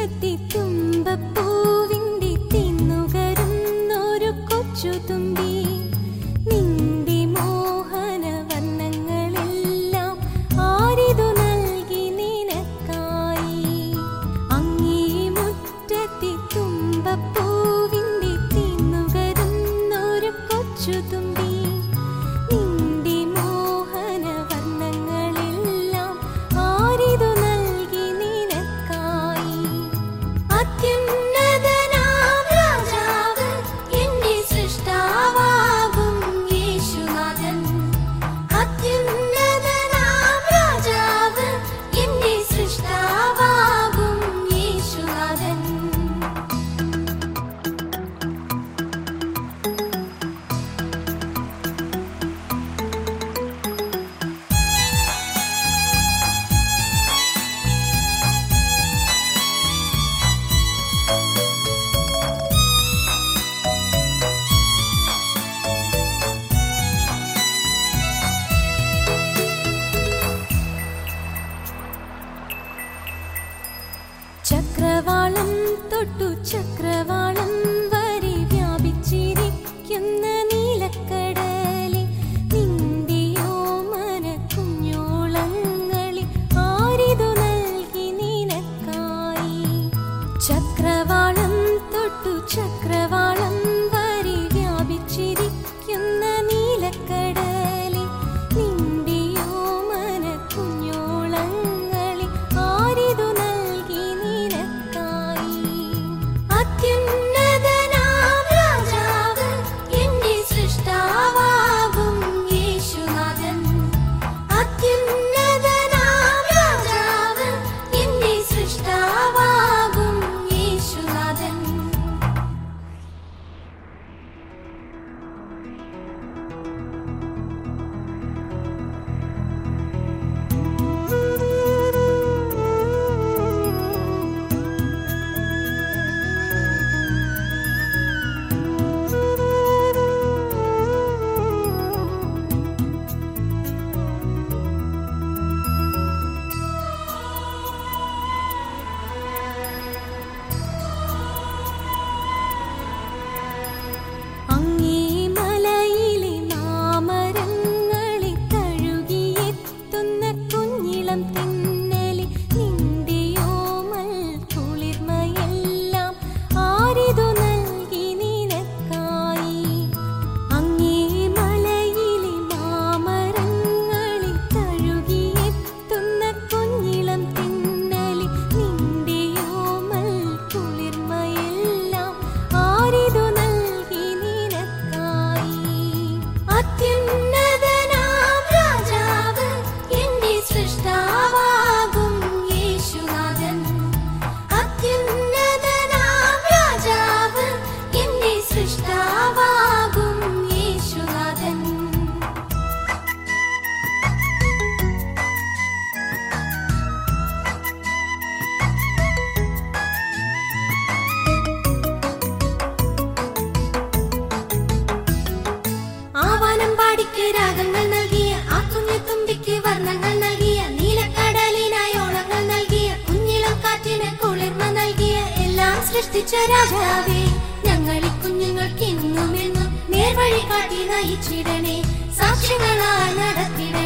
മുറ്റത്തി തുമ്പപ്പൂവിന്റെ തിന്നുകരുന്നൊരു കൊച്ചു തുമ്പി നിന്റെ മോഹന വർണ്ണങ്ങളെല്ലാം ആരിതു നൽകി നിനക്കായി അങ്ങേ മുറ്റത്തി തുമ്പപ്പൂവിന്റെ തിന്നുകരുന്നൊരു കൊച്ചു തുമ്പി നിന്റെ മോഹന വർണ്ണങ്ങളെല്ലാം ആരിതു നൽകി നിനക്കായി അത്യുന്നതനാം രാജാവ് എന്റെ സൃഷ്ടാവാകും യേശുനാഥൻ അത്യുന്നതനാം രാജാവ് എന്റെ സൃഷ്ടാവാകും യേശുനാഥൻ ചക്രവാളം തൊട്ടു ചക്രവാളം വരെ വ്യാപിച്ചിരിക്കുന്ന നീലക്കടലെ നിന്റെയോ മന കുഞ്ഞോളങ്ങളിൽ ആരിതു നൽകി നിനക്കായി ചക്രവാളം തൊട്ടു ചക്രവാളം വരെ വ്യാപിച്ചിരിക്കുന്ന നീലക്കടലെ നിന്റെയോ മന കുഞ്ഞോളങ്ങളിൽ ആരിതു നൽകി നിനക്കായി അത്യുന്നതനാം രാജാവ് എന്റെ സൃഷ്ടാവാകും യേശുനാഥൻ അത്യുന്നതനാം രാജാവ് എന്റെ സൃഷ്ടാവാകും യേശുനാഥൻ അങ്ങേ മലയിലെ മാമരങ്ങളെ തഴുകിയെത്തുന്ന കുഞ്ഞിളം തെന്നലെ നിന്റെയോമൽ കുളിർമയെല്ലാം ആരിതു നൽകി നിനക്കായി അങ്ങേ മലയിലെ മാമരങ്ങളെ തഴുകിയെത്തുന്ന കുഞ്ഞിളം തെന്നലെ നിന്റെയോമൽ കുളിർമയെല്ലാം ആരിതു നൽകി നിനക്കായി അത്യുന്നതനാം രാജാവ് എന്റെ സൃഷ്ടാവാകും യേശുനാഥൻ അത്യുന്നതനാം രാജാവ് എന്റെ സൃഷ്ടാവാകും യേശുനാഥൻ ആവാനം പാടിക്ക് രാഗങ്ങൾ നൽകിയ ആ കുഞ്ഞത്തുമ്പിക്ക് വർണ്ണങ്ങൾ നൽകിയ നീലക്കടലിനായി ഓളങ്ങൾ നൽകിയ കുഞ്ഞിളം കാറ്റിന് കുളിർമ നൽകിയ എല്ലാം സൃഷ്ടിച്ച രാജാവേ ഞങ്ങളി കുഞ്ഞുങ്ങൾക്ക് ഇന്നും എന്നും നേർവഴി കാട്ടി നയിച്ചിടണേ സാക്ഷ്യങ്ങളായി നടത്തിട